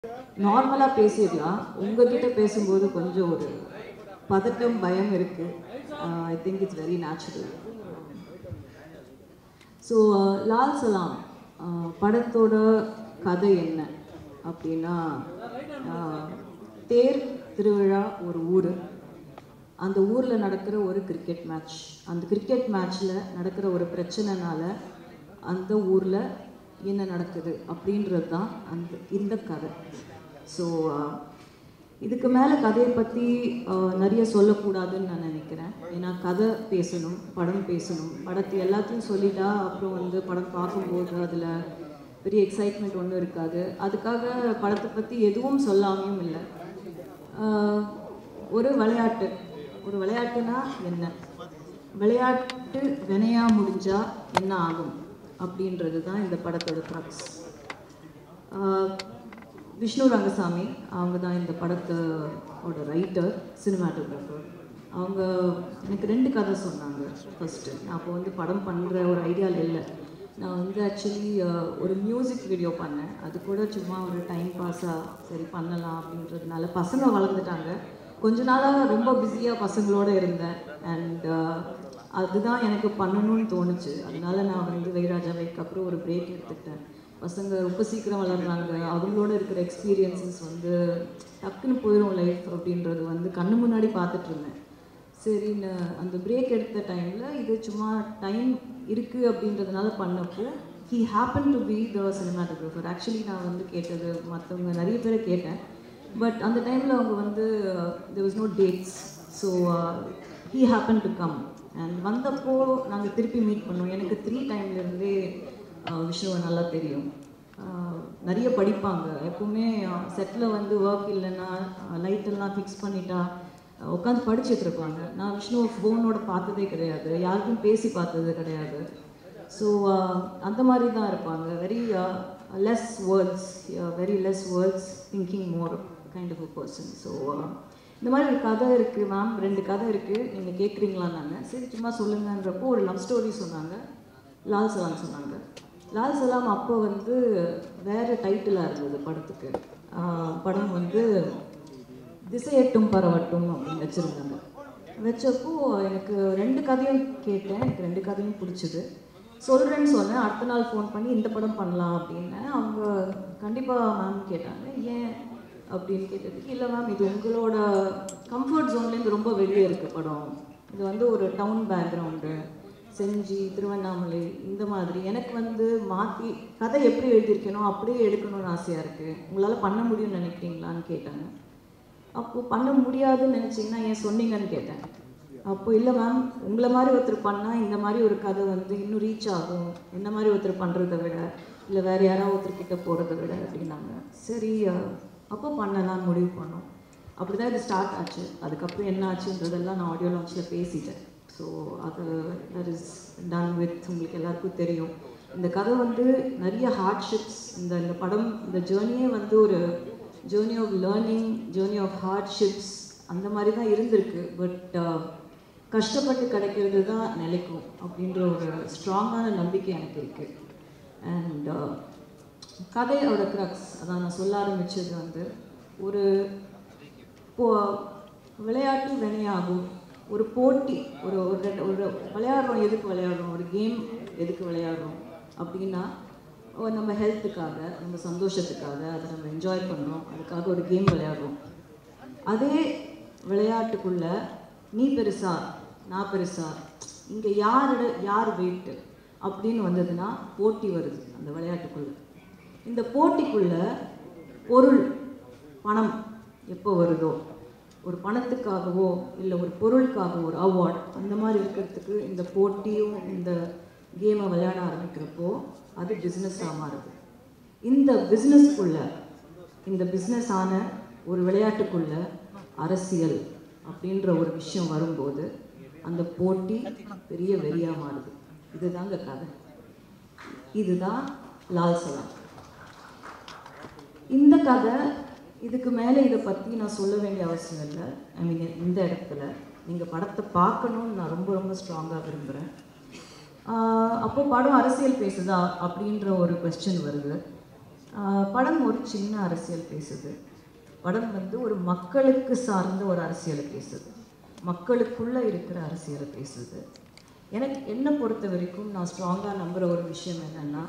நார்மலாக பேசிடலாம் உங்ககிட்ட பேசும்போது கொஞ்சம் ஒரு பதட்டம் பயம் இருக்கு I think it's very natural so Lal Salaam uh, படத்தோட கதை என்ன அப்படின்னா uh, தேர் திருவிழா ஒரு ஊர் அந்த ஊரில் நடக்கிற ஒரு கிரிக்கெட் மேட்ச் அந்த கிரிக்கெட் மேட்ச்சில் நடக்கிற ஒரு பிரச்சனைனால அந்த ஊரில் என்ன நடக்குது அப்படின்றது தான் அந்த இந்த கதை ஸோ இதுக்கு மேலே கதையை பற்றி நிறைய சொல்லக்கூடாதுன்னு நான் நினைக்கிறேன் ஏன்னா கதை பேசணும் படம் பேசணும் படத்தை எல்லாத்தையும் சொல்லிட்டா அப்புறம் வந்து படம் பார்க்கும்போது அதில் பெரிய எக்ஸைட்மெண்ட் ஒன்றும் இருக்காது அதுக்காக படத்தை பற்றி எதுவும் சொல்லாமையும் இல்லை ஆஹ் ஒரு விளையாட்டு ஒரு விளையாட்டுனா என்ன விளையாட்டு வினையா முடிஞ்சா என்ன ஆகும் அப்படின்றது தான் இந்த படத்தோட க்ரக்ஸ் விஷ்ணு ரங்கசாமி அவங்க தான் இந்த படத்தோட ரைட்டர் சினிமாட்டோகிராஃபர் அவங்க எனக்கு ரெண்டு கதை சொன்னாங்க ஃபஸ்ட்டு நான் அப்போ வந்து படம் பண்ணுற ஒரு ஐடியாவில் இல்லை நான் வந்து ஆக்சுவலி ஒரு மியூசிக் வீடியோ பண்ணேன் அது கூட சும்மா ஒரு டைம் பாஸாக சரி பண்ணலாம் அப்படின்றதுனால பசங்க வளர்ந்துட்டாங்க கொஞ்ச நாளாக ரொம்ப பிஸியாக பசங்களோட இருந்தேன் அண்ட் அதுதான் எனக்கு பண்ணணும்னு தோணுச்சு அதனால நான் வந்து வைராஜாவைக்கு அப்புறம் ஒரு பிரேக் எடுத்துக்கிட்டேன் பசங்க ரொம்ப சீக்கிரம் வளர்றாங்க அவங்களோட இருக்கிற எக்ஸ்பீரியன்சஸ் வந்து டக்குன்னு போயிடும் லைஃப் அப்படின்றது வந்து கண்ணு முன்னாடி பார்த்துட்டு இருந்தேன் சரின்னு அந்த பிரேக் எடுத்த டைமில் இது சும்மா டைம் இருக்குது அப்படின்றதுனால பண்ணப்போ he happen to be the cinematographer actually நான் வந்து கேட்டது மற்றவங்க நிறைய பேரை கேட்டேன் பட் அந்த டைமில் அவங்க வந்து there was no dates so he happen to come and வந்தப்போ நாங்கள் திருப்பி மீட் பண்ணோம் எனக்கு த்ரீ டைம்லேருந்தே விஷ்ணுவை நல்லா தெரியும் ஆஹ் நிறைய படிப்பாங்க எப்பவுமே செட்டில் வந்து ஒர்க் இல்லைன்னா லைட்டெல்லாம் ஃபிக்ஸ் பண்ணிட்டா உட்காந்து படிச்சுட்டு இருப்பாங்க நான் விஷ்ணுவை ஃபோனோட பார்த்ததே கிடையாது யாருக்கும் பேசி பார்த்தது கிடையாது ஸோ அந்த மாதிரி தான் இருப்பாங்க very less words very less words thinking more kind of a person so இந்த மாதிரி ஒரு கதை இருக்குது மேம் ரெண்டு கதை இருக்குது நீங்கள் கேட்குறீங்களான்னாங்க சரி சும்மா சொல்லுங்கன்றப்போ ஒரு லவ் ஸ்டோரி சொன்னாங்க லால் சலாம் சொன்னாங்க லால் சலாம் அப்போ வந்து வேறு டைட்டிலாக இருந்தது படத்துக்கு ஆஹ் படம் வந்து திசையட்டும் பரவட்டும் அப்படின்னு வச்சுருந்தாங்க வச்சப்போ எனக்கு ரெண்டு கதையும் கேட்டேன் எனக்கு ரெண்டு கதையும் பிடிச்சிது சொல்கிறேன்னு சொன்னேன் அடுத்த நாள் ஃபோன் பண்ணி இந்த படம் பண்ணலாம் அப்படின்னு அவங்க கண்டிப்பாக மேம் கேட்டாங்க ஏன் அப்படின்னு கேட்டதுக்கு இல்லை மேம் இது உங்களோட கம்ஃபர்ட் ஜோன்லேருந்து ரொம்ப வெளியே இருக்குது படம் இது வந்து ஒரு டவுன் பேக்ரவுண்டு செஞ்சி திருவண்ணாமலை இந்த மாதிரி எனக்கு வந்து மாற்றி கதை எப்படி எழுதியிருக்கேனோ அப்படியே எடுக்கணும்னு ஆசையாக இருக்குது உங்களால் பண்ண முடியும்னு நினைக்கிறீங்களான்னு கேட்டாங்க அப்போது பண்ண முடியாதுன்னு நினச்சிங்கன்னா ஏன் சொன்னீங்கன்னு கேட்டேன் அப்போ இல்லை மேம் உங்களை மாதிரி ஒருத்தர் பண்ணால் இந்த மாதிரி ஒரு கதை வந்து இன்னும் ரீச் ஆகும் இந்த மாதிரி ஒருத்தர் பண்ணுறதை விட இல்லை வேறு யாராவது ஒருத்தர்கிட்ட போகிறத விட அப்படின்னாங்க சரி அஹ், அப்போ பண்ணலாம்னு முடிவு பண்ணோம் அப்படி தான் இது ஸ்டார்ட் ஆச்சு அதுக்கப்புறம் என்ன ஆச்சுன்றதெல்லாம் நான் ஆடியோ லான்ச்சில் பேசிட்டேன் ஸோ அது தட் இஸ் டன் வித் உங்களுக்கு எல்லாருக்கும் தெரியும் இந்த கதை வந்து நிறைய ஹார்ட்ஷிப்ஸ் இந்த இந்த படம் இந்த ஜேர்னியே வந்து ஒரு journey of learning journey of hardships அந்த மாதிரி தான் இருந்திருக்கு பட் கஷ்டப்பட்டு கிடைக்கிறது தான் நிலைக்கும் அப்படின்ற ஒரு ஸ்ட்ராங்கான நம்பிக்கை எனக்கு இருக்குது அண்ட் கதையோட க்ரக்ஸ் அதான் நான் சொல்ல ஆரம்பிச்சது வந்து ஒரு போ விளையாட்டு வினையாகும் ஒரு போட்டி ஒரு ஒரு ரெண்டு- ஒரு விளையாடுறோம் எதுக்கு விளையாடுறோம் ஒரு கேம் எதுக்கு விளையாடுறோம் அப்படின்னா ஓ, நம்ம ஹெல்த்துக்காக நம்ம சந்தோஷத்துக்காக அதை நம்ம என்ஜாய் பண்ணுறோம் அதுக்காக ஒரு கேம் விளையாடுறோம் அதே விளையாட்டுக்குள்ள நீ பெருசா நான் பெருசா இங்கே யாரோட யார் வெயிட்டு அப்படின்னு வந்ததுன்னா போட்டி வருது அந்த விளையாட்டுக்குள்ள இந்த போட்டிக்குள்ள பொருள் பணம் எப்போ வருதோ ஒரு பணத்துக்காகவோ இல்லை ஒரு பொருளுக்காகவோ ஒரு அவார்ட் அந்த மாதிரி இருக்கிறதுக்கு இந்த போட்டியும் இந்த கேமை விளையாட ஆரம்பிக்கிறப்போ அது பிஸ்னஸாக மாறுது இந்த பிஸ்னஸ்க்குள்ள இந்த பிஸ்னஸ் ஆன ஒரு விளையாட்டுக்குள்ள அரசியல் அப்படின்ற ஒரு விஷயம் வரும்போது அந்த போட்டி பெரிய வெறியா மாறுது இதுதாங்க கதை இதுதான் லால் சலாம் இந்த கதை இதுக்கு மேலே இதை பற்றி நான் சொல்ல வேண்டிய அவசியம் இல்லை ஐ மீன் இந்த இடத்துல நீங்கள் படத்தை பார்க்கணும்னு நான் ரொம்ப ரொம்ப ஸ்ட்ராங்காக விரும்புகிறேன் அப்போ படம் அரசியல் பேசுதா அப்படின்ற ஒரு கொஸ்டின் வருது ஆஹ் படம் ஒரு சின்ன அரசியல் பேசுது படம் வந்து ஒரு மக்களுக்கு சார்ந்த ஒரு அரசியலை பேசுது மக்களுக்குள்ளே இருக்கிற அரசியலை பேசுது எனக்கு என்னை பொறுத்த வரைக்கும் நான் ஸ்ட்ராங்காக நம்புகிற ஒரு விஷயம் என்னென்னா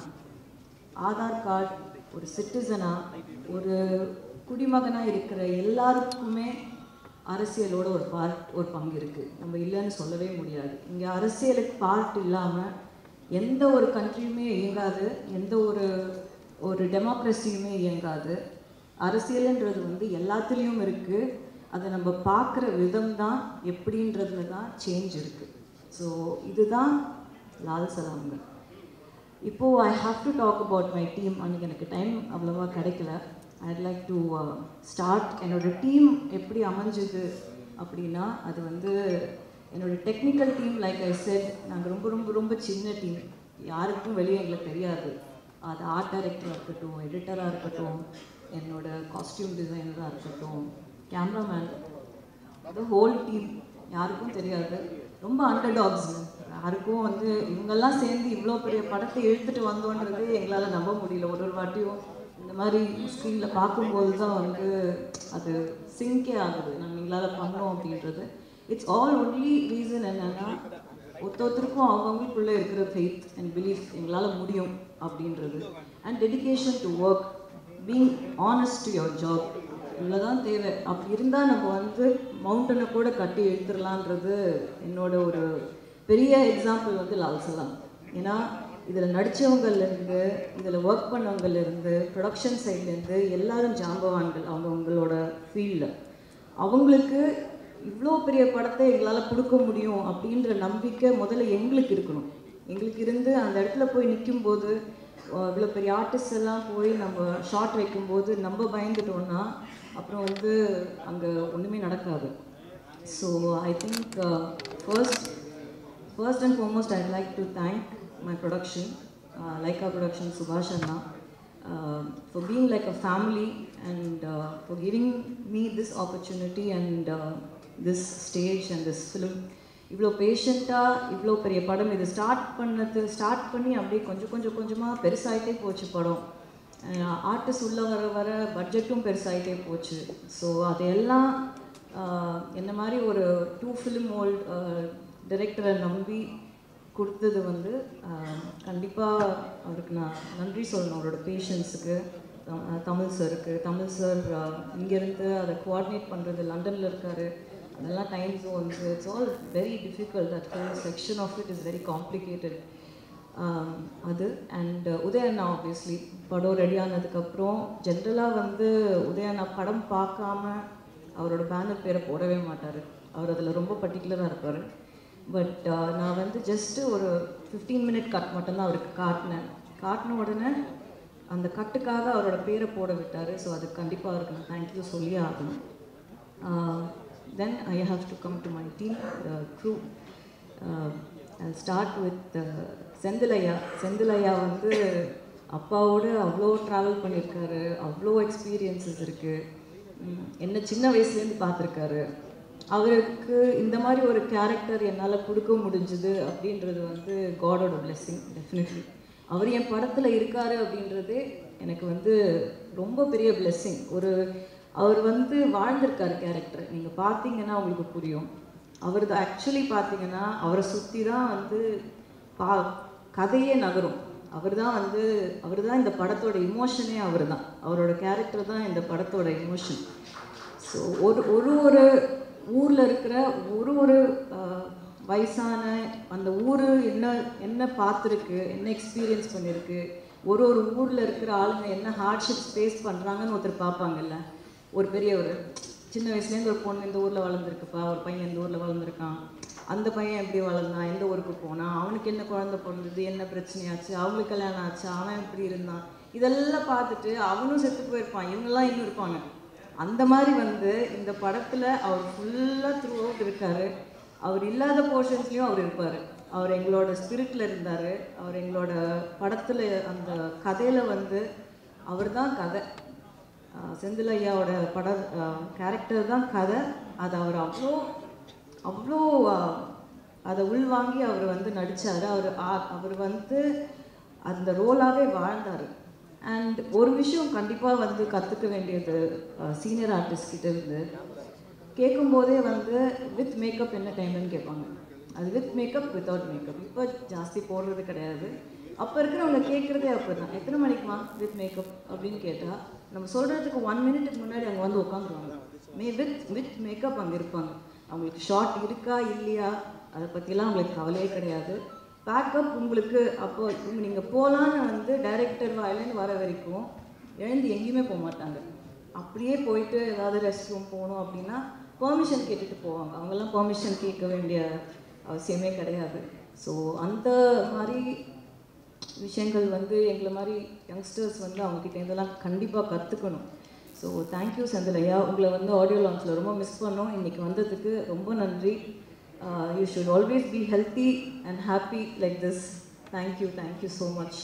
ஆதார் கார்டு ஒரு சிட்டிசனாக ஒரு குடிமகனாக இருக்கிற எல்லாருக்குமே அரசியலோட ஒரு பார்ட் ஒரு பங்கு இருக்குது நம்ம இல்லைன்னு சொல்லவே முடியாது இங்கே அரசியலுக்கு பார்ட் இல்லாமல் எந்த ஒரு கண்ட்ரியுமே இயங்காது எந்த ஒரு ஒரு டெமோக்ரஸியுமே இயங்காது அரசியலுன்றது வந்து எல்லாத்துலேயும் இருக்குது அதை நம்ம பார்க்குற விதம் தான் எப்படின்றதுல தான் சேஞ்ச் இருக்குது ஸோ இதுதான் லால் சலாம்கள் இப்போது I have to talk about my team அன்றைக்கி எனக்கு டைம் அவ்வளோவா கிடைக்கல ஐட் லைக் டு ஸ்டார்ட் என்னோடய டீம் எப்படி அமைஞ்சுது அப்படின்னா அது வந்து என்னோடய technical team like I said நாங்கள் ரொம்ப ரொம்ப ரொம்ப சின்ன டீம் யாருக்கும் வெளியே எங்களுக்கு தெரியாது அது ஆர்ட் டைரக்டராக இருக்கட்டும் எடிட்டராக இருக்கட்டும் என்னோட காஸ்டியூம் டிசைனராக இருக்கட்டும் கேமராமேன் அது ஹோல் டீம் யாருக்கும் தெரியாது ரொம்ப அண்டர் டாக்ஸ் யாருக்கும் வந்து இவங்கெல்லாம் சேர்ந்து இவ்வளோ பெரிய படத்தை இழுத்துட்டு வந்தோன்றது எங்களால் நம்ப முடியல ஒரு ஒரு வாட்டியும் இந்த மாதிரி ஸ்க்ரீனில் பார்க்கும்போது தான் வந்து அது சிங்கே ஆகுது நம்ம எங்களால் பண்ணோம் அப்படின்றது இட்ஸ் ஆல் ஒன்லி ரீசன் என்னென்னா ஒருத்த ஒருத்தருக்கும் அவங்கவுங்களுக்குள்ளே இருக்கிற ஃபெய்த் அண்ட் பிலீஃப் எங்களால் முடியும் அப்படின்றது and dedication to work being honest to your job இவ்வளோதான் தேவை அப்படி இருந்தால் நம்ம வந்து மவுண்டனை கூட கட்டி எடுத்துடலான்றது என்னோட ஒரு பெரிய எக்ஸாம்பிள் வந்து லால் சலாம் ஏன்னா இதில் நடித்தவங்கலேருந்து இதில் ஒர்க் பண்ணவங்கலேருந்து ப்ரொடக்ஷன் சைட்லேருந்து எல்லாரும் ஜாம்பவான்கள் அவங்க அவங்களோட ஃபீல்டில் அவங்களுக்கு இவ்வளோ பெரிய படத்தை எங்களால் கொடுக்க முடியும் அப்படின்ற நம்பிக்கை முதல்ல எங்களுக்கு இருக்கணும் எங்களுக்கு இருந்து அந்த இடத்துல போய் நிற்கும்போது இவ்வளோ பெரிய ஆர்டிஸ்ட் எல்லாம் போய் நம்ம ஷார்ட் வைக்கும்போது நம்ம பயந்துட்டோம்னா அப்புறம் வந்து அங்கே ஒன்றுமே நடக்காது so I think first first and foremost I'd like to thank my production Lyca production Subash அண்ணா for being like a family and for giving me this opportunity and this stage and this film இவ்வளோ பேஷண்ட்டாக இவ்வளோ பெரிய படம் இது start பண்ணது start பண்ணி அப்படியே கொஞ்சம் கொஞ்சம் கொஞ்சமாக பெருசாகிட்டே போச்சு படம் ஆர்டிஸ்ட் உள்ளே வர வர பட்ஜெட்டும் பெருசாகிட்டே போச்சு ஸோ அதையெல்லாம் என்ன மாதிரி ஒரு டூ ஃபிலிம் ஓல்ட் டைரக்டரை நம்பி கொடுத்தது வந்து கண்டிப்பாக அவருக்கு நான் நன்றி சொல்லணும் அவரோட பேஷன்ஸுக்கு தமிழ் சருக்கு தமிழ் சார் இங்கேருந்து அதை கோஆர்டினேட் பண்ணுறது லண்டனில் இருக்கார் அதெல்லாம் time zones it's all very difficult that whole section of it is very complicated அது அண்ட் உதயண்ணா ஆப்வியஸ்லி படம் ரெடி ஆனதுக்கப்புறம் ஜென்ரலாக வந்து உதயண்ணா படம் பார்க்காம அவரோட பேனர் பேரை போடவே மாட்டார் அவர் அதில் ரொம்ப பர்டிகுலராக இருப்பார் பட் நான் வந்து ஜஸ்ட்டு ஒரு ஃபிஃப்டீன் மினிட் கட் மட்டும்தான் அவருக்கு காட்டினேன் காட்டின உடனே அந்த கட்டுக்காக அவரோட பேரை போட விட்டார் ஸோ அதுக்கு கண்டிப்பாக அவருக்கு நான் தேங்க்யூ சொல்லியே ஆகணும் then I have to come to my team the crew start with செந்திலையா செந்திலையா வந்து அப்பாவோடு அவ்வளோ ட்ராவல் பண்ணியிருக்காரு அவ்வளோ எக்ஸ்பீரியன்ஸஸ் இருக்குது என்ன சின்ன வயசுலேருந்து பார்த்துருக்காரு அவருக்கு இந்த மாதிரி ஒரு கேரக்டர் என்னால் கொடுக்க முடிஞ்சுது அப்படின்றது வந்து காடோட பிளெஸ்ஸிங் டெஃபினெட்லி அவர் என் படத்தில் இருக்காரு அப்படின்றது எனக்கு வந்து ரொம்ப பெரிய பிளெஸ்ஸிங் ஒரு அவர் வந்து வாழ்ந்திருக்காரு கேரக்டர் நீங்கள் பார்த்தீங்கன்னா உங்களுக்கு புரியும் அவர் ஆக்சுவலி பார்த்தீங்கன்னா அவரை சுற்றி தான் வந்து பா கதையே நகரும் அவர் தான் வந்து அவர் தான் இந்த படத்தோட இமோஷனே அவர் தான் அவரோட கேரக்டர் தான் இந்த படத்தோட இமோஷன் ஸோ ஒரு ஒரு ஒரு ஊரில் இருக்கிற ஒரு ஒரு வயசான அந்த ஊர் என்ன என்ன பார்த்துருக்கு என்ன எக்ஸ்பீரியன்ஸ் பண்ணியிருக்கு ஒரு ஒரு ஊரில் இருக்கிற ஆளுங்க என்ன ஹார்ட்ஷிப்ஸ் ஃபேஸ் பண்ணுறாங்கன்னு ஒருத்தர் பார்ப்பாங்கல்ல ஒரு பெரியவர் சின்ன வயசுலேருந்து ஒரு பொண்ணு இந்த ஊரில் வளர்ந்துருக்குப்பா ஒரு பையன் இந்த ஊரில் வளர்ந்துருக்கான் அந்த பையன் எப்படி வளர்ந்தான் எந்த ஊருக்கு போனான் அவனுக்கு என்ன குழந்தை பிறந்தது என்ன பிரச்சனையாச்சு அவங்களுக்கு கல்யாணம் ஆச்சு அவன் எப்படி இருந்தான் இதெல்லாம் பார்த்துட்டு அவனும் செத்து போயிருப்பான் இவங்கெல்லாம் இன்னும் இருப்பாங்க அந்த மாதிரி வந்து இந்த படத்தில் அவர் ஃபுல்லாக த்ரூ அவுட் இருக்கார் அவர் இல்லாத போர்ஷன்ஸ்லேயும் அவர் இருப்பார் அவர் எங்களோட ஸ்பிரிட்டில் இருந்தார் அவர் எங்களோட படத்தில் அந்த கதையில் வந்து அவர் தான் கதை செந்தில் ஐயாவோட பட கேரக்டர் தான் கதை அது அவர் அவ்வளோ அவ்வளோ அதை உள்வாங்கி அவர் வந்து நடித்தார் அவர் அவர் வந்து அந்த ரோலாகவே வாழ்ந்தார் அண்ட் ஒரு விஷயம் கண்டிப்பாக வந்து கற்றுக்க வேண்டியது சீனியர் ஆர்டிஸ்ட் கிட்ட இருந்து கேட்கும்போதே வந்து வித் மேக்கப் என்ன டைம்னு கேட்பாங்க அது வித் மேக்கப் வித்தவுட் மேக்கப் இப்போ ஜாஸ்தி போடுறது கிடையாது அப்போ இருக்கிறவங்க கேட்குறதே அப்போ தான் எத்தனை மணிக்குமா வித் மேக்கப் அப்படின்னு கேட்டால் நம்ம சொல்கிறதுக்கு ஒன் மினிட்டுக்கு முன்னாடி அங்கே வந்து உட்காந்துருவாங்க மே வித் வித் மேக்கப் அங்கே இருப்பாங்க அவங்களுக்கு ஷார்ட் இருக்கா இல்லையா அதை பற்றிலாம் அவங்களுக்கு கவலையே கிடையாது பேக்கப் உங்களுக்கு அப்போ நீங்கள் போகலான்னு வந்து டைரக்டர் வாயிலேருந்து வர வரைக்கும் எழுந்து எங்கேயுமே போக மாட்டாங்க அப்படியே போயிட்டு ஏதாவது ரெஸ்ட் ரூம் போகணும் அப்படின்னா பெர்மிஷன் கேட்டுட்டு போவாங்க அவங்கெல்லாம் பெர்மிஷன் கேட்க வேண்டிய அவசியமே கிடையாது ஸோ அந்த மாதிரி விஷயங்கள் வந்து எங்களை மாதிரி யங்ஸ்டர்ஸ் வந்து அவங்கக்கிட்ட இருந்தெல்லாம் கண்டிப்பாக கற்றுக்கணும் ஸோ தேங்க்யூ செந்திலையா உங்களை வந்து ஆடியோ லான்ச்சில் ரொம்ப மிஸ் பண்ணோம் இன்றைக்கி வந்ததுக்கு ரொம்ப நன்றி you should always be healthy and happy like this thank you thank you so much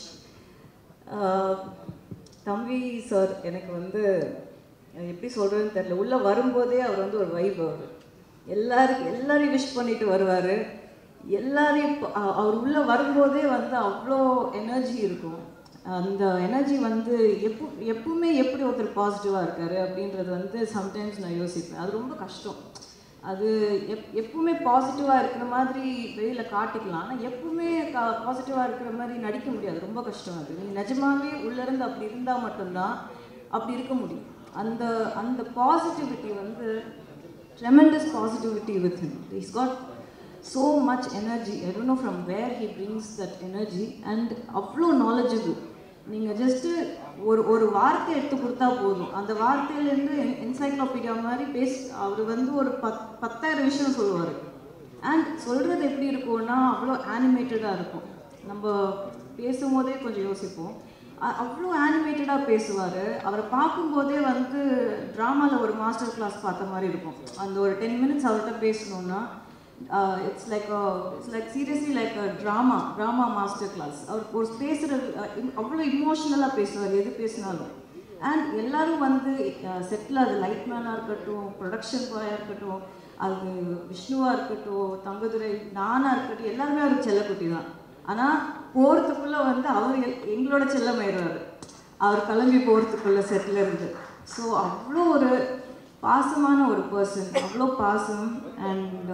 தம்பி சார் எனக்கு வந்து அஹ், எப்படி சொல்கிறதுன்னு தெரில உள்ளே வரும்போதே அவர் வந்து ஒரு வைப் அவர் எல்லாருக்கும் எல்லாரையும் விஷ் பண்ணிட்டு வருவார் எல்லாரையும் ப- அ- அவர் உள்ளே வரும்போதே வந்து அவ்வளோ எனர்ஜி இருக்கும் அந்த எனர்ஜி வந்து எப்போ எப்பவுமே எப்படி ஒருத்தர் பாசிட்டிவாக இருக்காரு அப்படின்றது வந்து சம்டைம்ஸ் நான் யோசிப்பேன் அது ரொம்ப கஷ்டம் அது எப் எப்பவுமே பாசிட்டிவாக இருக்கிற மாதிரி வெளியில் காட்டிக்கலாம் ஆனால் எப்பவுமே கா பாசிட்டிவாக இருக்கிற மாதிரி நடிக்க முடியாது ரொம்ப கஷ்டம் அது நீ நிஜமாவே உள்ளேருந்து அப்படி இருந்தால் மட்டும்தான் அப்படி இருக்க முடியும் அந்த அந்த பாசிட்டிவிட்டி வந்து tremendous positivity with him. He's got so much energy. I don't know from where he brings that energy and அவ்வளோ knowledgeable. நீங்கள் ஜஸ்ட்டு ஒரு ஒரு வார்த்தை எடுத்து கொடுத்தா போதும் அந்த வார்த்தையிலேருந்து என்சைக்ளோபீடியா மாதிரி பேச அவர் வந்து ஒரு பத் பத்தாயிரம் விஷயம் சொல்லுவார் அண்ட் சொல்கிறது எப்படி இருக்கும்னா அவ்வளோ ஆனிமேட்டடாக இருக்கும் நம்ம பேசும்போதே கொஞ்சம் யோசிப்போம் அ- அவ்வளோ ஆனிமேட்டடாக பேசுவார் அவரை பார்க்கும்போதே வந்து ட்ராமாவில் ஒரு மாஸ்டர் கிளாஸ் பார்த்த மாதிரி இருக்கும் அந்த ஒரு டென் மினிட்ஸ் அவர்கிட்ட பேசணுன்னா it's like it's like seriously like a drama drama master class அவர் ஒரு பேசுகிற அவ்வளோ இமோஷ்னலாக பேசுவார் எது பேசினாலும் அண்ட் எல்லாரும் வந்து செட்டில் அது லைட்மேனாக இருக்கட்டும் ப்ரொடக்ஷன் பாயாக இருக்கட்டும் அது விஷ்ணுவாக இருக்கட்டும் தங்கதுரை நானாக இருக்கட்டும் எல்லாருமே ஒரு செல்லக்குட்டி தான் ஆனால் போகிறதுக்குள்ளே வந்து அவர் எல்- எங்களோட செல்லமாயிடுவார் அவர் கிளம்பி போகிறதுக்குள்ள செட்டில் இருந்து ஸோ அவ்வளோ ஒரு பாசமான ஒரு பர்சன் அவ்வளோ பாசம் and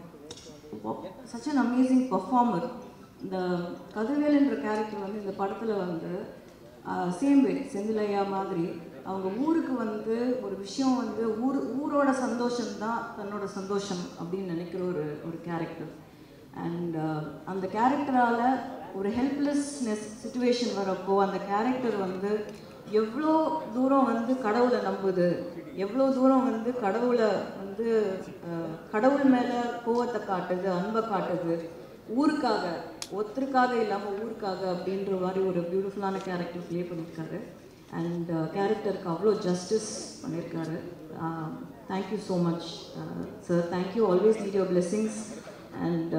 such an amazing performer இந்த கதிர்வேலுன்ற கேரக்டர் வந்து இந்த படத்தில் வந்து சேம் வே செந்திலையா மாதிரி அவங்க ஊருக்கு வந்து ஒரு விஷயம் வந்து ஊர் ஊரோட சந்தோஷம் தான் தன்னோட சந்தோஷம் அப்படின்னு நினைக்கிற ஒரு ஒரு கேரக்டர் அண்ட் அந்த கேரக்டரால் ஒரு ஹெல்ப்லெஸ்னஸ் சுச்சுவேஷன் வரப்போ அந்த கேரக்டர் வந்து எவ்வளோ தூரம் வந்து கடவுளை நம்புது எவ்வளோ தூரம் வந்து கடவுளை வந்து அஹ், கடவுள் மேலே கோவத்தை காட்டுது அன்பை காட்டுது ஊருக்காக ஒருத்தருக்காக இல்லாமல் ஊருக்காக அப்படின்ற மாதிரி ஒரு பியூட்டிஃபுல்லான கேரக்டர் ப்ளே பண்ணியிருக்காரு அண்ட் கேரக்டருக்கு அவ்வளோ ஜஸ்டிஸ் பண்ணியிருக்காரு thank you so much sir thank you always need your blessings and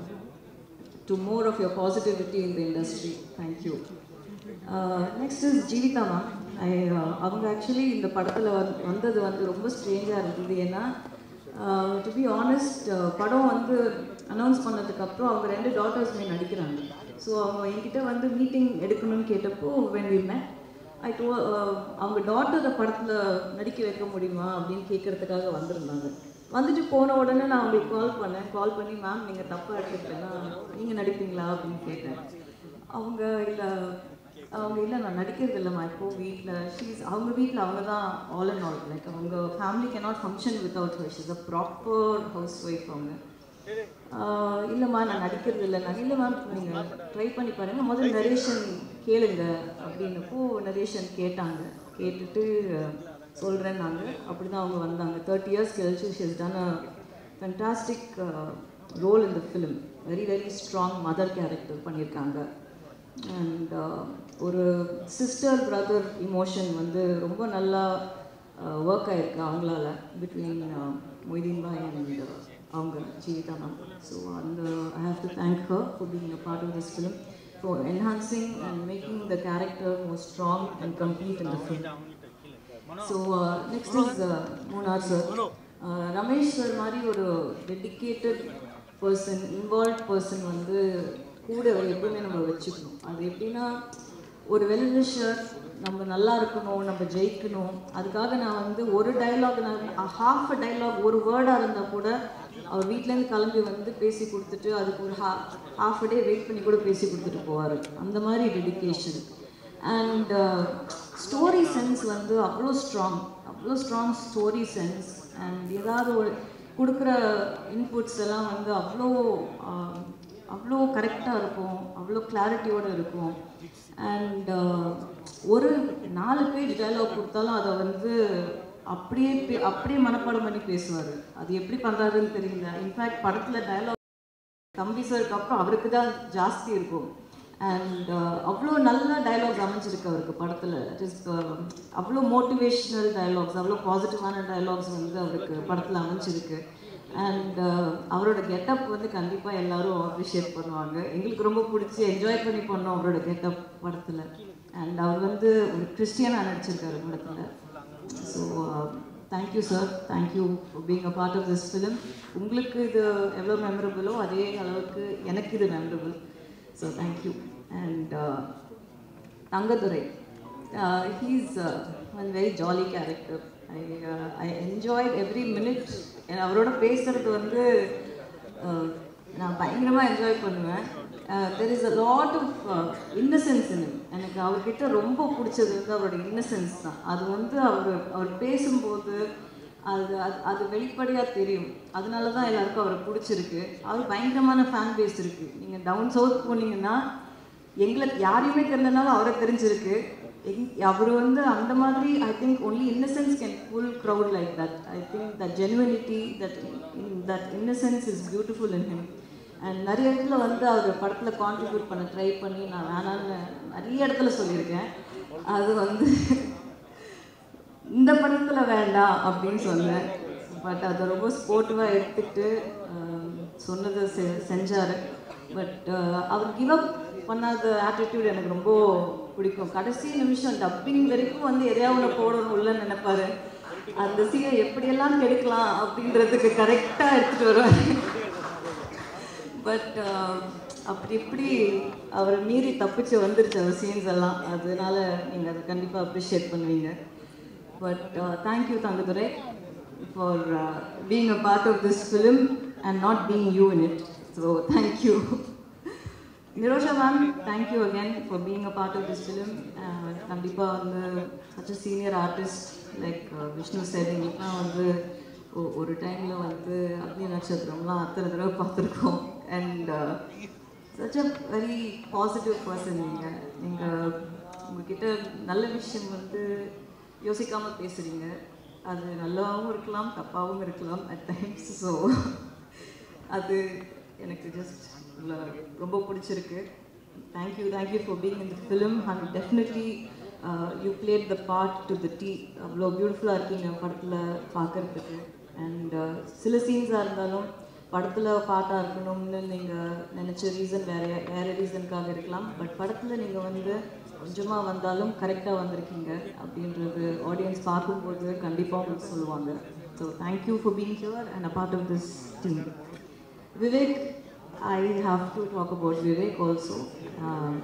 to more of your positivity in the industry. Thank you. Uh, next is Jeevitha ma'am I அவங்க ஆக்சுவலி இந்த படத்தில் வந்தது வந்து ரொம்ப ஸ்ட்ரேஞ்சாக இருந்தது ஏன்னா டு பி ஆனஸ்ட் படம் வந்து அனௌன்ஸ் பண்ணதுக்கப்புறம் அவங்க ரெண்டு டாட்டர்ஸுமே நடிக்கிறாங்க ஸோ அவங்க என்கிட்ட வந்து மீட்டிங் எடுக்கணும்னு கேட்டப்போ when we met ஐ டோ அவங்க டாட்டரை படத்தில் நடிக்க வைக்க முடியுமா அப்படின்னு கேட்குறதுக்காக வந்திருந்தாங்க வந்துட்டு போன உடனே நான் அவங்களுக்கு கால் பண்ணேன் கால் பண்ணி மேம் நீங்கள் தப்பாக எடுத்துக்கிட்டேன்னா நீங்கள் நடிப்பீங்களா அப்படின்னு கேட்டேன் அவங்க இல்லை அவங்க இல்லை நான் நடிக்கிறது இல்லைம்மா இப்போ வீட்டில் ஷீஸ் அவங்க வீட்டில் அவங்க தான் ஆல் அண்ட் ஆல் லைக் அவங்க family cannot function without her she's a proper housewife அவங்க ஆஹ் இல்லைம்மா நான் நடிக்கிறது இல்லை நான் இல்லை மேம் நீங்கள் ட்ரை பண்ணி பாருங்கள் முதல்ல நரேஷன் கேளுங்க அப்படின்னப்போ நரேஷன் கேட்டாங்க கேட்டுட்டு சொல்கிறேன்னாங்க அப்படி தான் அவங்க வந்தாங்க தேர்ட்டி இயர்ஸ் கழிச்சு she's done a fantastic role இந்த film very very strong mother character பண்ணியிருக்காங்க அண்ட் ஒரு சிஸ்டர் பிரதர் இமோஷன் வந்து ரொம்ப நல்லா ஒர்க் ஆயிருக்கு அவங்களால பிட்வீன் மொய்தீன் பாய் அண்ட் அவங்க ஜீவிதா மேம் ஸோ அந்த I have to thank her for being a part of this film for enhancing and making the character more strong and complete in the film so next is Munnar sir Ramesh sir மாதிரி ஒரு dedicated person involve person வந்து கூட எப்பவுமே நம்ம வச்சுக்கணும் அது எப்படின்னா ஒரு வெல்விஷர் நம்ம நல்லா இருக்கணும் நம்ம ஜெயிக்கணும் அதுக்காக நான் வந்து ஒரு டைலாக் நான் ஹாஃப் அ டைலாக் ஒரு வேர்டாக இருந்தால் கூட அவர் வீட்டிலேருந்து கிளம்பி வந்து பேசி கொடுத்துட்டு அதுக்கு ஒரு ஹா ஹாஃப் அ டே வெயிட் பண்ணி கூட பேசி கொடுத்துட்டு போவார் அந்த மாதிரி டெடிகேஷன் அண்ட் ஸ்டோரி சென்ஸ் வந்து அவ்வளோ ஸ்ட்ராங் அவ்வளோ ஸ்ட்ராங் ஸ்டோரி சென்ஸ் அண்ட் ஏதாவது ஒரு கொடுக்குற இன்புட்ஸ் எல்லாம் வந்து அவ்வளோ ஆஹ், அவ்வளோ கரெக்டாக இருக்கும் அவ்வளோ கிளாரிட்டியோடு இருக்கும் அண்ட் ஒரு நாலு பேஜ் டயலாக் கொடுத்தாலும் அதை வந்து அப்படியே பே- அப்படியே மனப்பாடம் பண்ணி பேசுவார் அது எப்படி பண்ணுறாருன்னு தெரியல இன்ஃபேக்ட் படத்தில் டயலாக் தம்பி சாருக்கு அப்புறம் அவருக்கு தான் ஜாஸ்தி இருக்கும் அண்ட் அவ்வளோ நல்ல டயலாக்ஸ் அமைஞ்சிருக்கு அவருக்கு படத்தில் இட் இஸ் அவ்வளோ மோட்டிவேஷ்னல் டயலாக்ஸ் அவ்வளோ பாசிட்டிவான டயலாக்ஸ் வந்து அவருக்கு படத்தில் அமைஞ்சிருக்கு அண்ட் அவரோட கெட்டப் வந்து கண்டிப்பாக எல்லாரும் அப்ரிஷியேட் பண்ணுவாங்க எங்களுக்கு ரொம்ப பிடிச்சி என்ஜாய் பண்ணி பண்ணோம் அவரோட கெட்டப் படத்தில் அண்ட் அவர் வந்து ஒரு கிறிஸ்டியனாக நடிச்சிருக்காரு படத்தில் so thank you sir thank you for being a part of this film உங்களுக்கு இது எவ்வளோ மெமரபிளோ அதே அளவுக்கு எனக்கு இது memorable so thank you and Thangadurai he's one very jolly character I I enjoyed every minute அவரோட பேசுறது வந்து uh, நான் பயங்கரமாக என்ஜாய் பண்ணுவேன் there is a lot of innocence in எனக்கு அவர்கிட்ட ரொம்ப பிடிச்சது வந்து அவரோட இன்னசென்ஸ் தான் அது வந்து அவர் அவர் பேசும்போது அது அது அது வெளிப்படையாக தெரியும் அதனால தான் எல்லாருக்கும் அவரை பிடிச்சிருக்கு அவர் பயங்கரமான ஃபேன் பேஸ் இருக்குது நீங்கள் டவுன் சவுத் போனீங்கன்னா எங்களுக்கு யாரையுமே தெரியலனாலும் அவரை தெரிஞ்சிருக்கு எங் அவர் வந்து அந்த மாதிரி I think only innocence can pull crowd like that I think that genuinity that that innocence is beautiful in him and நிறைய இடத்துல வந்து அவர் படத்தில் கான்ட்ரிபியூட் பண்ண ட்ரை பண்ணி நான் வேணான்னு நிறைய இடத்துல சொல்லியிருக்கேன் அது வந்து இந்த படத்தில் வேண்டாம் அப்படின்னு சொன்னேன் பட் அதை ரொம்ப ஸ்போர்ட்டிவாக எடுத்துக்கிட்டு ஆஹ், சொன்னதை செ செஞ்சார் பட் அவர் கிவ் அப் பண்ணாத ஆட்டிடியூட் எனக்கு ரொம்ப பிடிக்கும் கடைசி நிமிஷம் டப்பிங் வரைக்கும் வந்து எதையாவது ஒன்று போடணும் உள்ளன்னு நினைப்பாரு அந்த சீனை எப்படியெல்லாம் கெடுக்கலாம் அப்படின்றதுக்கு கரெக்டாக எடுத்துகிட்டு வருவார் பட் அப்படி இப்படி அவரை மீறி தப்பிச்சு வந்துருச்சு அவர் சீன்ஸ் எல்லாம் அதனால நீங்கள் அதை கண்டிப்பாக அப்ரிஷியேட் பண்ணுவீங்க but thank you Thangadurai for being a part of this film and not being you in it so thank you Nirosha ma'am thank you again for being a part of this film கண்டிப்பாக வந்து such a senior artist like Vishnu sir எங்களுக்குலாம் வந்து ஒ- ஒரு டைமில் வந்து அக்னி நட்சத்திரம்லாம் அத்தனை தடவை பார்த்துருக்கோம் and such a very positive person நீங்கள் நீங்கள் உங்ககிட்ட நல்ல விஷயம் வந்து யோசிக்காமல் பேசுகிறீங்க அது நல்லாவும் இருக்கலாம் தப்பாகவும் இருக்கலாம் அட் டைம்ஸ் ஸோ அது எனக்கு ஜஸ்ட் ரொம்ப பிடிச்சிருக்கு thank you thank you for being in the film and definitely you played the part to the T அவ்வளோ பியூட்டிஃபுல்லாக இருக்கீங்க படத்தில் பார்க்கறதுக்கு அண்ட் சில சீன்ஸாக இருந்தாலும் படத்தில் பாட்டாக இருக்கணும்னு நீங்கள் நினச்ச ரீசன் வேறு வேறு ரீசனுக்காக இருக்கலாம் பட் படத்தில் நீங்கள் வந்து கொஞ்சமாக வந்தாலும் கரெக்டாக வந்திருக்கீங்க அப்படின்றது ஆடியன்ஸ் பார்க்கும்போது கண்டிப்பாக உங்களுக்கு சொல்லுவாங்க so thank you for being here and a part of this team Vivek, I have to talk about Vivek also. Um,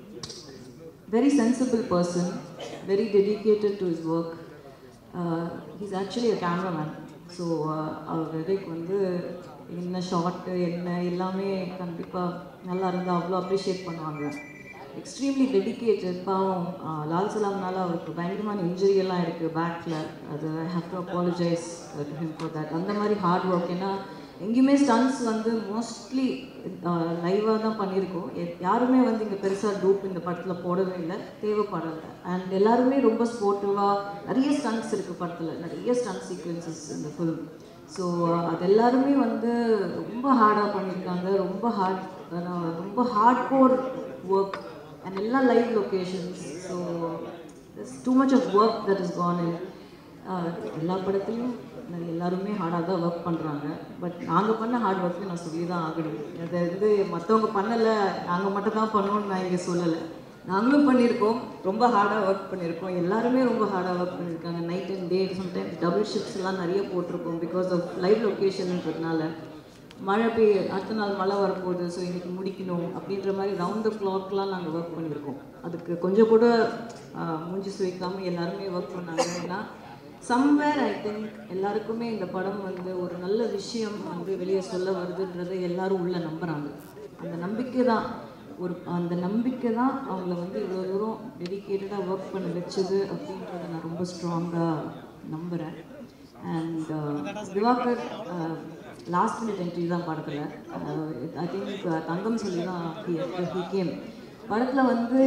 very sensible person, very dedicated to his work. Uh, he's actually a cameraman. So அவர் விவேக் வந்து என்ன short என்ன எல்லாமே கண்டிப்பாக நல்லா இருந்தால் அவ்வளோ appreciate பண்ணுவாங்க எக்ஸ்ட்ரீம்லி டெடிக்கேட்டட் பாவம் ஆஹ், லால் சலாம்னால அவருக்கு பயங்கரமான இன்ஜுரி எல்லாம் இருக்குது பேக்கில் அது I have to apologise to him for that அந்த மாதிரி ஹார்ட் ஒர்க் ஏன்னா எங்கேயுமே ஸ்டன்ஸ் வந்து மோஸ்ட்லி லைவாக தான் பண்ணியிருக்கோம் எ- யாருமே வந்து இங்கே பெருசாக டூப் இந்த படத்தில் போடவே இல்லை தேவைப்படலை அண்ட் எல்லாருமே ரொம்ப ஸ்போர்ட்டிவாக நிறைய ஸ்டன்ஸ் இருக்குது படத்தில் நிறைய ஸ்டன் சீக்வன்சஸ் இந்த ஃபிலிம் ஸோ அது எல்லாருமே வந்து ரொம்ப ஹார்டாக பண்ணியிருக்காங்க ரொம்ப ஹார்ட் ரொம்ப ஹார்ட் கோர் ஒர்க் அண்ட் எல்லாம் live locations so too much of work that is gone in எல்லா படத்துலையும் நான் எல்லாருமே ஹார்டாக தான் ஒர்க் பண்ணுறாங்க பட் நாங்கள் பண்ண ஹார்ட் ஒர்க்கு நான் சொல்லி தான் ஆகணும் அதை வந்து மற்றவங்க பண்ணலை நாங்கள் மட்டும் தான் பண்ணோம்னு நான் இங்கே சொல்லலை நாங்களும் பண்ணியிருக்கோம் ரொம்ப ஹார்டாக ஒர்க் பண்ணியிருக்கோம் எல்லாருமே ரொம்ப ஹார்டாக ஒர்க் பண்ணியிருக்காங்க night and day sometimes double shifts எல்லாம் நிறைய போட்டிருக்கோம் பிகாஸ் ஆஃப் லைவ் லொக்கேஷன்ன்றதுனால மழை பெய்ய அடுத்த நாள் மழை வரப்போகுது ஸோ இன்னைக்கு முடிக்கணும் அப்படின்ற மாதிரி ரவுண்ட் த கிளாக்லாம் நாங்கள் ஒர்க் பண்ணியிருக்கோம் அதுக்கு கொஞ்சம் கூட ஆஹ், மூஞ்சி சுவைக்காமல் எல்லாருமே ஒர்க் பண்ணாங்க ஏன்னா சம்வேர் ஐ திங்க் எல்லாருக்குமே இந்த படம் வந்து ஒரு நல்ல விஷயம் வந்து வெளியே சொல்ல வருதுன்றதை எல்லாரும் உள்ள நம்புகிறாங்க அந்த நம்பிக்கை தான் ஒரு அந்த நம்பிக்கை தான் அவங்கள வந்து இவ்வளோ தூரம் டெடிக்கேட்டடாக ஒர்க் பண்ண வச்சது அப்படின்றத நான் ரொம்ப ஸ்ட்ராங்காக நம்புகிறேன் and Diwakar last minute entry தான் படத்தில் ஐ திங்க் தங்கம் சொல்லி தான் ஹி கேம் படத்தில் வந்து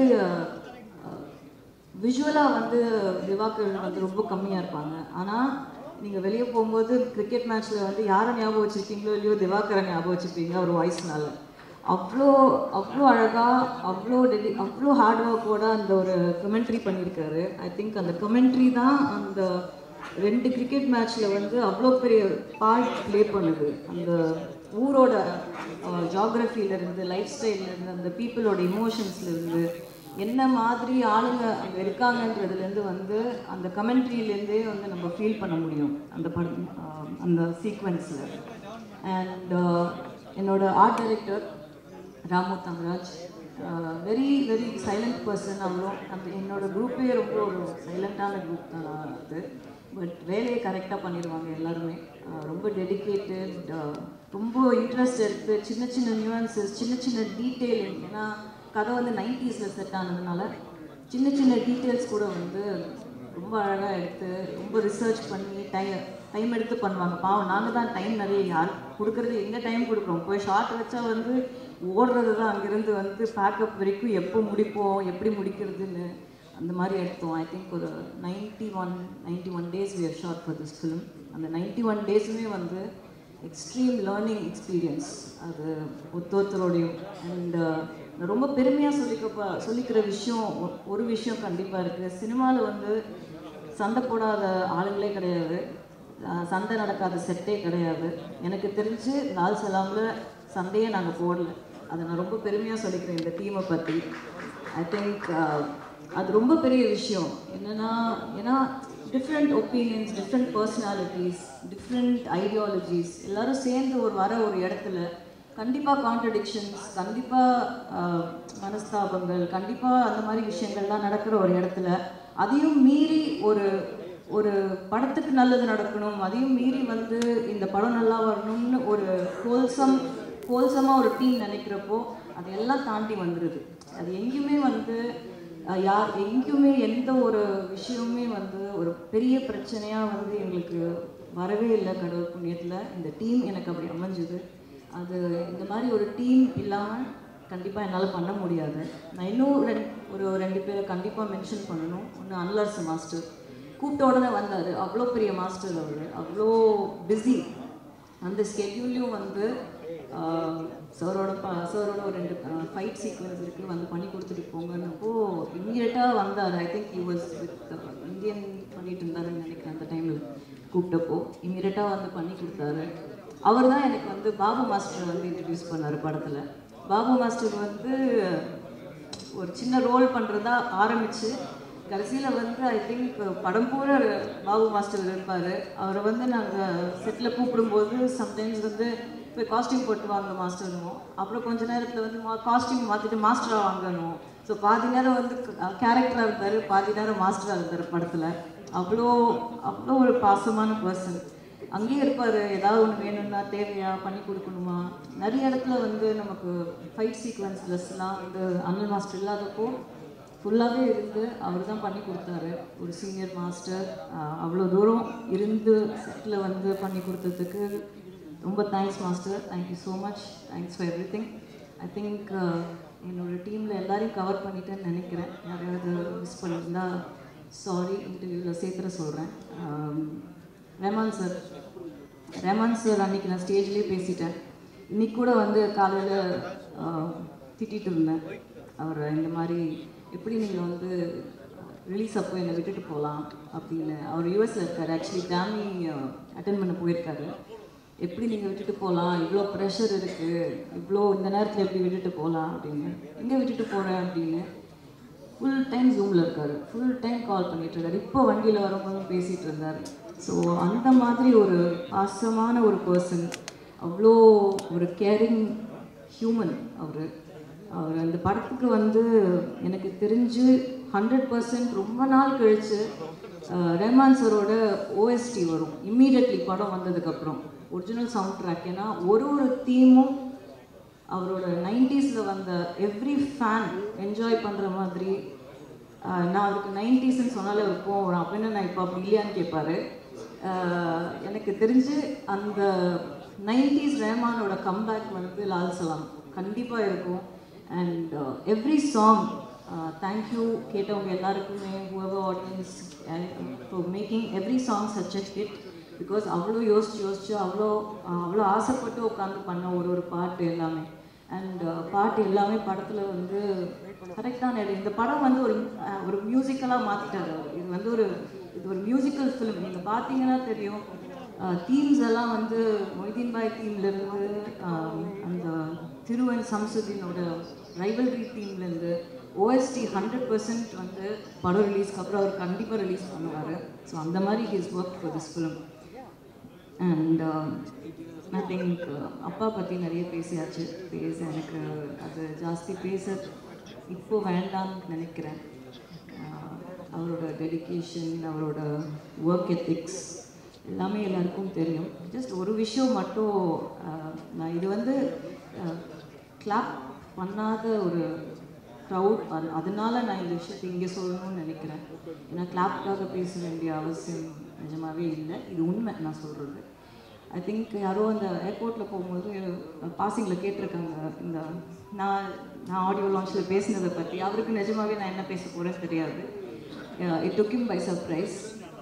விஷுவலாக வந்து திவாகர் வந்து ரொம்ப கம்மியாக இருப்பாங்க ஆனால் நீங்கள் வெளியே போகும்போது கிரிக்கெட் மேட்ச்சில் வந்து யாரை ஞாபகம் வச்சுருக்கீங்களோ இல்லையோ திவாகரை ஞாபகம் வச்சுருப்பீங்க ஒரு வாய்ஸ்னால அவ்வளோ அவ்வளோ அழகாக அவ்வளோ டெடி அவ்வளோ ஹார்ட் ஒர்க்கோட அந்த ஒரு கமெண்ட்ரி பண்ணியிருக்காரு ஐ திங்க் அந்த கமெண்ட்ரி தான் அந்த ரெண்டு கிரிக்கெட் மேட்ச்சில் வந்து அவ்வளோ பெரிய பார்ட் ப்ளே பண்ணுது அந்த ஊரோட ஜாகிரஃபியிலேருந்து லைஃப் ஸ்டைல்லேருந்து அந்த பீப்புளோட இமோஷன்ஸ்லேருந்து என்ன மாதிரி ஆளுங்க அங்கே இருக்காங்கன்றதுலேருந்து வந்து அந்த கமெண்ட்ரியிலேருந்தே வந்து நம்ம ஃபீல் பண்ண முடியும் அந்த படம் ஆஹ் அந்த சீக்வன்ஸில் அண்ட் என்னோட art director Ramu Thangaraj very very silent person அவரும் அந்த என்னோட குரூப்பே ரொம்ப ஒரு சைலண்ட்டான குரூப் தான் அது பட் வேலையை கரெக்டாக பண்ணிடுவாங்க எல்லாருமே அஹ் ரொம்ப டெடிக்கேட்டட் ரொம்ப இன்ட்ரெஸ்ட் எடுத்து சின்ன சின்ன நியூவன்சஸ் சின்ன சின்ன டீட்டெயிலிங் ஏன்னா கதை வந்து நைன்டிஸில் செட் ஆனதுனால சின்ன சின்ன டீட்டெயில்ஸ் கூட வந்து ரொம்ப அழகாக எடுத்து ரொம்ப ரிசர்ச் பண்ணி டைம் டைம் எடுத்து பண்ணுவாங்க பாவம் நாங்கள் தான் டைம் நிறைய யார் கொடுக்குறது எங்கே டைம் கொடுக்குறோம் போய் ஷார்ட் வச்சா வந்து ஓடுறது தான் அங்கேருந்து வந்து பேக்கப் வரைக்கும் எப்போ முடிப்போம் எப்படி முடிக்கிறதுன்னு அந்த மாதிரி எடுத்தோம் ஐ திங்க் ஒரு ninety one ninety one days were shot for this film அந்த நைன்ட்டி ஒன் டேஸுமே வந்து எக்ஸ்ட்ரீம் லேர்னிங் எக்ஸ்பீரியன்ஸ் அது ஒருத்தொருத்தரோடையும் அண்ட் ரொம்ப பெருமையாக சொல்லிக்கப்ப சொல்லிக்கிற விஷயம் ஒ- ஒரு விஷயம் கண்டிப்பாக இருக்குது சினிமாவில் வந்து சண்டை போடாத ஆளுங்களே கிடையாது அஹ் சண்டை நடக்காத செட்டே கிடையாது எனக்கு தெரிஞ்சு லால் சலாமில் சண்டையே நாங்கள் போடல அதை நான் ரொம்ப பெருமையாக சொல்லிக்கிறேன் இந்த டீமை பற்றி ஐ திங்க் அது ரொம்ப பெரிய விஷயம் என்னன்னா ஏன்னா different opinions different personalities different ideologies எல்லாரும் சேர்ந்து ஒரு வர ஒரு இடத்துல கண்டிப்பாக கான்ட்ரடிக்ஷன்ஸ் கண்டிப்பாக மனஸ்தாபங்கள் கண்டிப்பாக அந்த மாதிரி விஷயங்கள்லாம் நடக்கிற ஒரு இடத்துல அதையும் மீறி ஒரு ஒரு படத்துக்கு நல்லது நடக்கணும் அதையும் மீறி வந்து இந்த படம் நல்லா வரணும்னு ஒரு ஹோல்சம் ஹோல்சமாக ஒரு டீம் நினைக்கிறப்போ அதையெல்லாம் தாண்டி வந்துடுது அது எங்கேயுமே வந்து அஹ், யார் எங்கேயுமே எந்த ஒரு விஷயமுமே வந்து ஒரு பெரிய பிரச்சனையாக வந்து எங்களுக்கு வரவே இல்லை கடவுள் புண்ணியத்தில் இந்த டீம் எனக்கு அப்படி அமைஞ்சுது அது இந்த மாதிரி ஒரு டீம் இல்லாமல் கண்டிப்பாக என்னால் பண்ண முடியாது நான் இன்னும் ரெண்டு ஒரு ரெண்டு பேரை கண்டிப்பாக மென்ஷன் பண்ணணும் ஒன்று அன்லர்ஸ் மாஸ்டர் கூப்பிட்ட உடனே வந்தார் அவ்வளோ பெரிய மாஸ்டர் அவர் அவ்வளோ பிஸி அந்த ஸ்கெட்யூல்லையும் வந்து சாரோட ப சாரோட ஒரு ரெண்டு ஃபைட் சீக்வன்ஸ் இருக்குது வந்து பண்ணி கொடுத்துட்டு போங்கன்னப்போ இம்மீடியட்டாக வந்தார் I think you was with Indian பண்ணிட்டு இருந்தாருன்னு நினைக்கிறேன் அந்த டைமில் கூப்பிட்டப்போ இம்மீடியட்டாக வந்து பண்ணி கொடுத்தாரு அவர் தான் எனக்கு வந்து பாபு மாஸ்டர் வந்து இன்ட்ரடியூஸ் பண்ணார் படத்தில் பாபு மாஸ்டர் வந்து ஒரு சின்ன ரோல் பண்ணுறதா ஆரம்பித்து கடைசியில் வந்து ஐ திங்க் படம் பூரா பாபு மாஸ்டர் இருப்பார் அவரை வந்து நாங்கள் செட்டில் கூப்பிடும்போது சம்டைம்ஸ் வந்து போய் காஸ்டியூம் போட்டு வாங்க மாஸ்டர்னுவோம் அப்புறம் கொஞ்ச நேரத்தில் வந்து மா காஸ்டியூம் மாற்றிட்டு மாஸ்டராக வாங்கணும் ஸோ பாதி நேரம் வந்து கேரக்டராக இருந்தார் பாதி நேரம் மாஸ்டராக இருந்தார் படத்தில் அவ்வளோ அவ்வளோ ஒரு பாசமான பர்சன் அங்கேயே இருப்பார் ஏதாவது ஒன்று வேணும்னா தேவையா பண்ணி கொடுக்கணுமா நிறைய இடத்துல வந்து நமக்கு ஃபைட் சீக்வன்ஸ்லஸ்லாம் வந்து அண்ணல் மாஸ்டர் இல்லாதப்போ ஃபுல்லாகவே இருந்து அவர் தான் பண்ணி கொடுத்தாரு ஒரு சீனியர் மாஸ்டர் அவ்வளோ தூரம் இருந்து செட்டில் வந்து பண்ணி கொடுத்ததுக்கு ரொம்ப thanks master thank you so much thanks for everything I think என்னோட டீமில் எல்லாரையும் கவர் பண்ணிட்டேன்னு நினைக்கிறேன் யாரையாவது மிஸ் பண்ணியிருந்தா சாரி இன்டர்வியூவில் சேர்த்துற சொல்கிறேன் ரஹ்மான் சார் ரஹ்மான் சார் அன்னைக்கு நான் ஸ்டேஜ்லேயே பேசிட்டேன் இன்னைக்கு கூட வந்து காலையில் திட்டிகிட்டு இருந்தேன் அவர் இந்த மாதிரி எப்படி நீங்கள் வந்து ரிலீஸ் அப்போ என்னை விட்டுட்டு போகலாம் அப்படின்னு அவர் யூஎஸில் இருக்கார் ஆக்சுவலி டேமி அட்டன் பண்ண போயிருக்காரு எப்படி நீங்கள் விட்டுட்டு போகலாம் இவ்வளோ ப்ரெஷர் இருக்குது இவ்வளோ இந்த நேரத்தில் எப்படி விட்டுட்டு போகலாம் அப்படின்னு எங்கே விட்டுட்டு போகிறேன் அப்படின்னு ஃபுல் டைம் ஜூமில் இருக்கார் ஃபுல் டைம் கால் பண்ணிட்டு இருக்காரு இப்போ வண்டியில் வரும்போதும் பேசிகிட்டு இருந்தார் ஸோ அந்த மாதிரி ஒரு பாசமான ஒரு பர்சன் அவ்வளோ ஒரு கேரிங் ஹியூமன் அவர் அவர் அந்த படத்துக்கு வந்து எனக்கு தெரிஞ்சு ஹண்ட்ரட் பர்சன்ட் ரொம்ப நாள் கழித்து ரஹ்மான் சரோட ஓஎஸ்டி வரும் இம்மீடியட்லி படம் வந்ததுக்கப்புறம் ஒரிஜினல் சவுண்ட் ட்ராக் ஏன்னா ஒரு ஒரு தீமும் அவரோட நைன்டிஸில் வந்த எவ்ரி ஃபேன் என்ஜாய் பண்ணுற மாதிரி ஆஹ் நான் அவருக்கு நைன்டிஸ்ன்னு சொன்னாலே அவர் கோவம் வரும் அப்போ என்ன நான் இப்போ அப்படி இல்லையான்னு கேட்பாரு ஆஹ் எனக்கு தெரிஞ்சு அந்த நைன்டிஸ் ரஹ்மானோட கம்பேக் வந்து லால் சலாம் கண்டிப்பாக இருக்கும் அண்ட் எவ்ரி சாங் தேங்க்யூ கேட்டவங்க எல்லாருக்குமே whoever audience for making every song such a hit because அவ்வளோ யோசிச்சு யோசிச்சு அவ்வளோ ஆஹ் அவ்வளோ ஆசைப்பட்டு உட்காந்து பண்ண ஒரு ஒரு பாட்டு எல்லாமே அண்ட் பாட்டு எல்லாமே படத்தில் வந்து கரெக்டான இடம் இந்த படம் வந்து ஒரு அஹ், ஒரு மியூசிக்கலாக மாற்றிட்டாரு அவர் இது வந்து ஒரு இது ஒரு மியூசிக்கல் ஃபிலிம் நீங்கள் பார்த்தீங்கன்னா தெரியும் தீம்ஸ் எல்லாம் வந்து மொய்தீன் பாய் தீம்லேருந்து அந்த திருவன் சம்சுதீனோட ரைவல்ரி தீம்லேருந்து ஓஎஸ்டி ஹண்ட்ரட் பர்சன்ட் வந்து படம் ரிலீஸ்க்கு அப்புறம் அவர் கண்டிப்பாக ரிலீஸ் பண்ணுவார் ஸோ அந்த மாதிரி his work for this film and I think அப்பா பற்றி நிறைய பேசியாச்சு பேச எனக்கு அது ஜாஸ்தி பேச இப்போ வேண்டாம்னு நினைக்கிறேன் அஹ், அவரோட டெடிகேஷன் அவரோட ஒர்க் எத்திக்ஸ் எல்லாமே எல்லாருக்கும் தெரியும் ஜஸ்ட் ஒரு விஷயம் மட்டும் அஹ், நான் இது வந்து கிளாப் பண்ணாத ஒரு க்ரௌட் அது அதனால நான் இந்த விஷயத்தை இங்கே சொல்லணும்னு நினைக்கிறேன் ஏன்னா கிளாப்காக பேச வேண்டிய அவசியம் நிஜமாவே இல்லை இது உண்மை நான் சொல்கிறது ஐ திங்க் யாரோ அந்த ஏர்போர்ட்டில் போகும்போது பாசிங்கில் கேட்டிருக்காங்க இந்த நான் நான் ஆடியோ லான்ச்சில் பேசினதை பற்றி அவருக்கு நிஜமாவே நான் என்ன பேச போகிறேன்னு தெரியாது it took him by surprise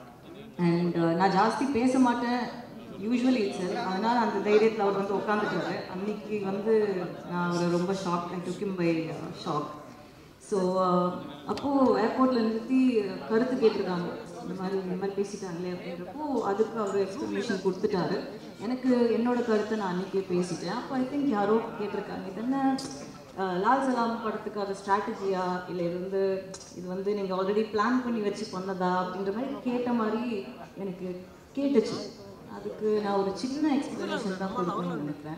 and நான் ஜாஸ்தி பேச மாட்டேன் யூஸ்வலி சார் அதனால் அந்த தைரியத்தில் அவர் வந்து உட்காந்துட்டாரு அன்னைக்கு வந்து நான் அவரை ரொம்ப shock I took him by shock so அப்போது ஏர்போர்ட்டில் நிறுத்தி கருத்து கேட்டிருக்காங்க இந்த மாதிரி இந்த மாதிரி பேசிட்டாங்களே அப்படின்றப்போ அதுக்கு அவர் எக்ஸ்ப்ளனேஷன் கொடுத்துட்டாரு எனக்கு என்னோட கருத்தை நான் அன்றைக்கே பேசிட்டேன் அப்போ ஐ திங்க் யாரோ கேட்டிருக்காங்க இது என்ன அஹ், லால் சலாம் படத்துக்கு அது ஸ்ட்ராட்டஜியா இல்லை இது வந்து இது வந்து நீங்கள் ஆல்ரெடி பிளான் பண்ணி வச்சு பண்ணதா அப்படின்ற மாதிரி கேட்ட மாதிரி எனக்கு கேட்டுச்சு அதுக்கு நான் ஒரு சின்ன எக்ஸ்ப்ளனேஷன் தான் கொடுக்கணும்னு நினைக்கிறேன்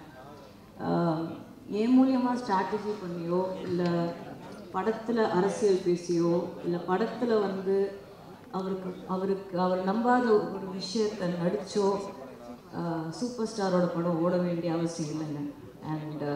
ஆஹ் என் மூலியமாக ஸ்ட்ராட்டஜி பண்ணியோ இல்லை படத்தில் அரசியல் பேசியோ இல்லை படத்தில் வந்து அவருக்கு அவருக்கு அவர் நம்பாத ஒரு விஷயத்தை நடிச்சோ சூப்பர் ஸ்டாரோட படம் ஓட வேண்டிய அவசியம் இல்லைங்க அண்ட்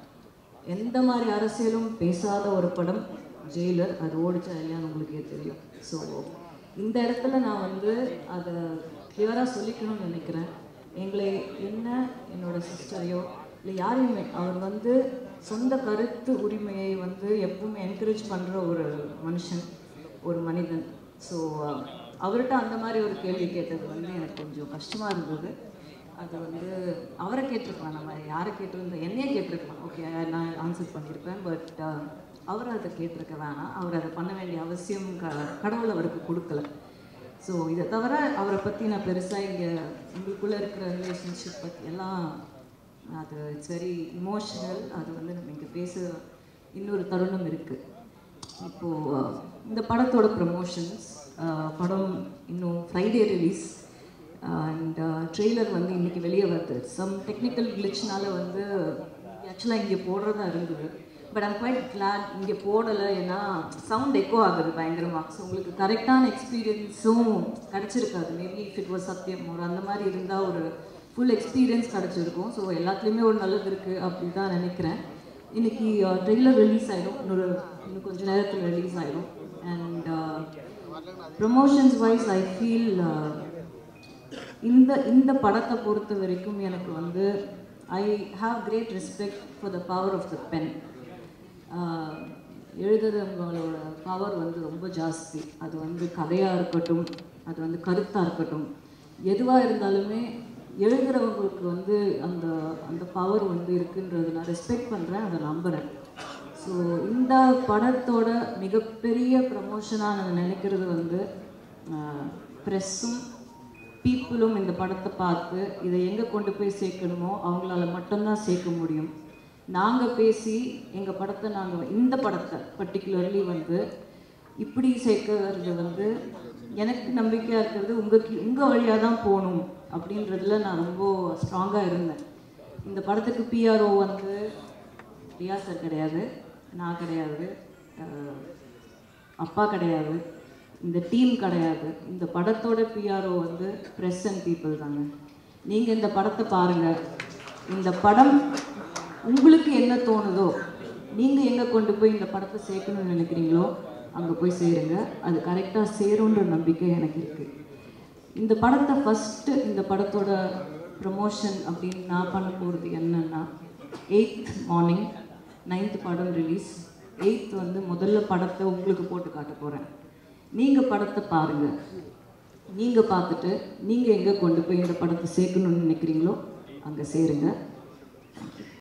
எந்த மாதிரி அரசியலும் பேசாத ஒரு படம் ஜெயிலர் அது ஓடிச்சா இல்லையான்னு உங்களுக்கே தெரியும் ஸோ இந்த இடத்துல நான் வந்து அதை கிளியராக சொல்லிக்கணும்னு நினைக்கிறேன் எங்களை என்ன என்னோட சிஸ்டரையோ இல்லை யாரையுமே அவர் வந்து சொந்த கருத்து உரிமையை வந்து எப்பவுமே என்கரேஜ் பண்ணுற ஒரு மனுஷன் ஒரு மனிதன் ஸோ அவர்கிட்ட அந்த மாதிரி ஒரு கேள்வி கேட்டது வந்து எனக்கு கொஞ்சம் கஷ்டமாக இருந்தது அது வந்து அவரை கேட்டிருக்கலாம் நம்ம யாரை கேட்டிருந்தோம் என்னையே கேட்டிருக்கலாம் ஓகே நான் ஆன்சர் பண்ணியிருப்பேன் பட் அவர் அதை கேட்டிருக்க வேணாம் அவர் அதை பண்ண வேண்டிய அவசியம் க கடவுள் அவருக்கு கொடுக்கல ஸோ இதை தவிர அவரை பற்றி நான் பெருசாக இங்கே உங்களுக்குள்ளே இருக்கிற ரிலேஷன்ஷிப் பற்றி எல்லாம் அது இட்ஸ் வெரி இமோஷனல் அது வந்து நம்ம இங்கே பேச இன்னொரு தருணம் இருக்குது இப்போது இந்த படத்தோட ப்ரமோஷன்ஸ் படம் இன்னும் ஃப்ரைடே ரிலீஸ் அண்ட் ட்ரெய்லர் வந்து இன்றைக்கி வெளியே வருது சம் டெக்னிக்கல் கிளிச்னால வந்து ஆக்சுவலாக இங்கே போடுறதா இருந்தது பட் ஐம் குவைட் கிளாட் இங்கே போடலை ஏன்னா சவுண்ட் எக்கோ ஆகுது பயங்கரமாக ஸோ உங்களுக்கு கரெக்டான எக்ஸ்பீரியன்ஸும் கிடச்சிருக்காது maybe if it was Sathyam ஒரு அந்த மாதிரி இருந்தால் ஒரு ஃபுல் எக்ஸ்பீரியன்ஸ் கிடச்சிருக்கும் ஸோ எல்லாத்துலேயுமே ஒரு நல்லது இருக்குது அப்படி தான் நினைக்கிறேன் இன்னைக்கு ட்ரெய்லர் ரிலீஸ் ஆயிடும் இன்னொரு இன்னும் கொஞ்ச நேரத்தில் ரிலீஸ் ஆயிடும் and promotions wise I feel இந்த இந்த படத்தை பொறுத்த வரைக்கும் எனக்கு வந்து I have great respect for the power of the pen எழுதுறவங்களோட பவர் வந்து ரொம்ப ஜாஸ்தி அது வந்து கதையாக இருக்கட்டும் அது வந்து கருத்தாக இருக்கட்டும் எதுவாக இருந்தாலுமே எழுதுறவங்களுக்கு வந்து அந்த அந்த பவர் வந்து இருக்குன்றது நான் ரெஸ்பெக்ட் பண்ணுறேன் அதை நம்புகிறேன் ஸோ இந்த படத்தோட மிகப்பெரிய ப்ரமோஷனாக நான் நினைக்கிறது வந்து ப்ரெஸ்ஸும் பீப்புளும் இந்த படத்தை பார்த்து இதை எங்கே கொண்டு போய் சேர்க்கணுமோ அவங்களால மட்டும்தான் சேர்க்க முடியும் நாங்கள் பேசி எங்கள் படத்தை நாங்கள் இந்த படத்தை பர்டிகுலர்லி வந்து இப்படி சேர்க்கறது வந்து எனக்கு நம்பிக்கையாக இருக்கிறது உங்கள் உங்கள் வழியாக தான் போகணும் அப்படின்றதுல நான் ரொம்ப ஸ்ட்ராங்காக இருந்தேன் இந்த படத்துக்கு பிஆர்ஓ வந்து ரியா சார் கிடையாது நான் கிடையாது அஹ், அப்பா கிடையாது இந்த டீம் கிடையாது இந்த படத்தோட பிஆர்ஓ வந்து ப்ரெஸ் அண்ட் பீப்புள் தாங்க நீங்கள் இந்த படத்தை பாருங்கள் இந்த படம் உங்களுக்கு என்ன தோணுதோ நீங்கள் எங்கே கொண்டு போய் இந்த படத்தை சேர்க்கணும்னு நினைக்கிறீங்களோ அங்கே போய் சேருங்க அது கரெக்டாக சேரும்ன்ற நம்பிக்கை எனக்கு இருக்குது இந்த படத்தை ஃபஸ்ட்டு இந்த படத்தோட ப்ரமோஷன் அப்படின்னு நான் பண்ண போகிறது என்னன்னா எயித் மார்னிங் நைன்த் படம் ரிலீஸ் எயித் வந்து முதல்ல படத்தை உங்களுக்கு போட்டு காட்ட போகிறேன் நீங்கள் படத்தை பாருங்கள் நீங்கள் பார்த்துட்டு நீங்கள் எங்கே கொண்டு போய் இந்த படத்தை சேர்க்கணும்னு நினைக்கிறீங்களோ அங்கே சேருங்க